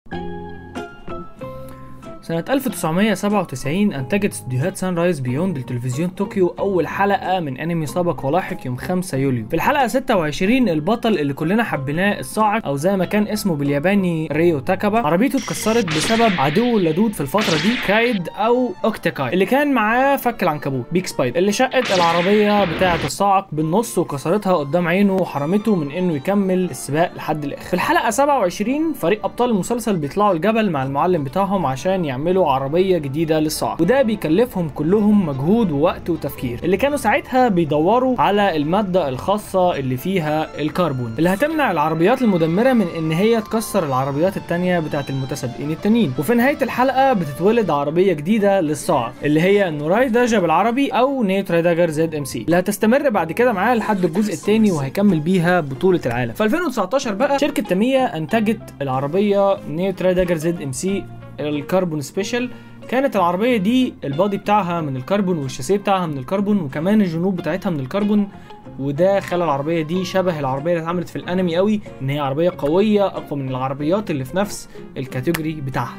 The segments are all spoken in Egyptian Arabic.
سنة 1997 أنتجت استديوهات سان رايز بيوند لتلفزيون طوكيو أول حلقة من أنمي سابق ولاحق يوم 5 يوليو. في الحلقة 26 البطل اللي كلنا حبيناه الصاعق أو زي ما كان اسمه بالياباني ريو تاكابا عربيته اتكسرت بسبب عدو لدود في الفترة دي كايد أو أوكتاكاي اللي كان معاه فك العنكبوت بيك سبايد اللي شقت العربية بتاعة الصاعق بالنص وكسرتها قدام عينه وحرمته من إنه يكمل السباق لحد الآخر. في الحلقة 27 فريق أبطال المسلسل بيطلعوا الجبل مع المعلم بتاعهم عشان يعملوا عربيه جديده للصعق وده بيكلفهم كلهم مجهود ووقت وتفكير اللي كانوا ساعتها بيدوروا على الماده الخاصه اللي فيها الكربون اللي هتمنع العربيات المدمره من ان هي تكسر العربيات التانية بتاعت المتسابقين التانيين وفي نهايه الحلقه بتتولد عربيه جديده للصعق اللي هي نوراي داجا بالعربي او نيت رايداجر زد ام سي اللي هتستمر بعد كده معاه لحد الجزء الثاني وهيكمل بيها بطوله العالم في 2019 بقى شركه تامية انتجت العربيه نيت رايداجر زد ام سي الكربون سبيشال كانت العربيه دي البادي بتاعها من الكربون والشاسيه بتاعها من الكربون وكمان الجنوب بتاعتها من الكربون وده خلى العربيه دي شبه العربيه اللي اتعملت في الانمي قوي ان هي عربيه قويه اقوى من العربيات اللي في نفس الكاتيجوري بتاعها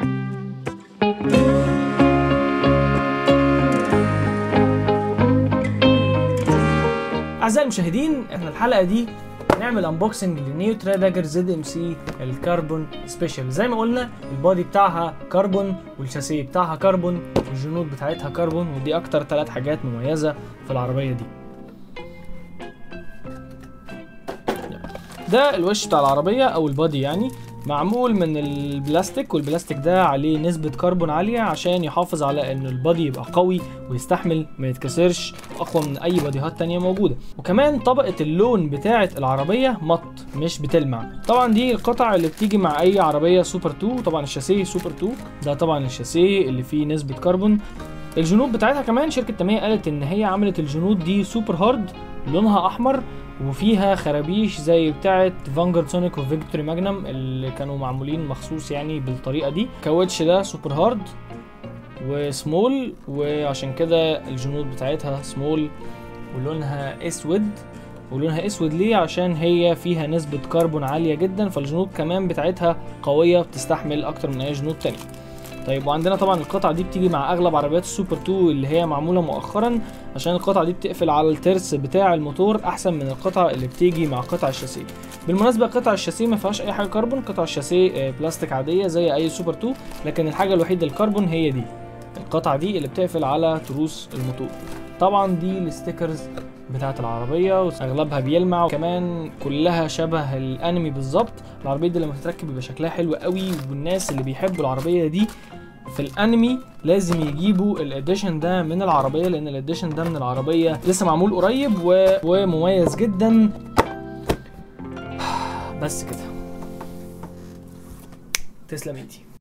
اعزائي المشاهدين احنا الحلقه دي هنعمل انبوكسنج لنيو تريداجر زد ام سي الكربون سبيشال زي ما قلنا البادي بتاعها كربون والشاسيه بتاعها كربون والجنود بتاعتها كربون ودي اكتر ثلاث حاجات مميزه في العربيه دي ده الوش بتاع العربيه او البادي يعني معمول من البلاستيك والبلاستيك ده عليه نسبة كربون عالية عشان يحافظ على ان البادي يبقى قوي ويستحمل ما يتكسرش اقوى من اي باديهات تانية موجودة وكمان طبقة اللون بتاعة العربية مط مش بتلمع طبعا دي القطع اللي بتيجي مع اي عربية سوبر 2 طبعا الشاسيه سوبر 2 ده طبعا الشاسيه اللي فيه نسبة كربون الجنود بتاعتها كمان شركة تامية قالت ان هي عملت الجنود دي سوبر هارد لونها احمر وفيها خرابيش زي بتاعه فانجارد سونيك وفيكتوري ماجنم اللي كانوا معمولين مخصوص يعني بالطريقه دي كاوتش ده سوبر هارد وسمول وعشان كده الجنود بتاعتها سمول ولونها اسود ولونها اسود ليه عشان هي فيها نسبة كربون عالية جدا فالجنود كمان بتاعتها قوية بتستحمل اكتر من اي جنود تانية طيب وعندنا طبعا القطعه دي بتيجي مع اغلب عربيات السوبر 2 اللي هي معموله مؤخرا عشان القطعه دي بتقفل على الترس بتاع الموتور احسن من القطعه اللي بتيجي مع قطع الشاسيه بالمناسبه قطع الشاسيه ما فيهاش اي حاجه كربون قطع الشاسيه بلاستيك عاديه زي اي سوبر 2 لكن الحاجه الوحيده الكربون هي دي القطعه دي اللي بتقفل على تروس الموتور طبعا دي الستيكرز بتاعه العربيه واغلبها بيلمع وكمان كلها شبه الانمي بالظبط العربيه دي لما تتركب بيبقى شكلها حلو قوي والناس اللي بيحبوا العربيه دي في الانمي لازم يجيبوا الاديشن ده من العربيه لان الاديشن ده من العربيه لسه معمول قريب و... ومميز جدا بس كده تسلم ايدي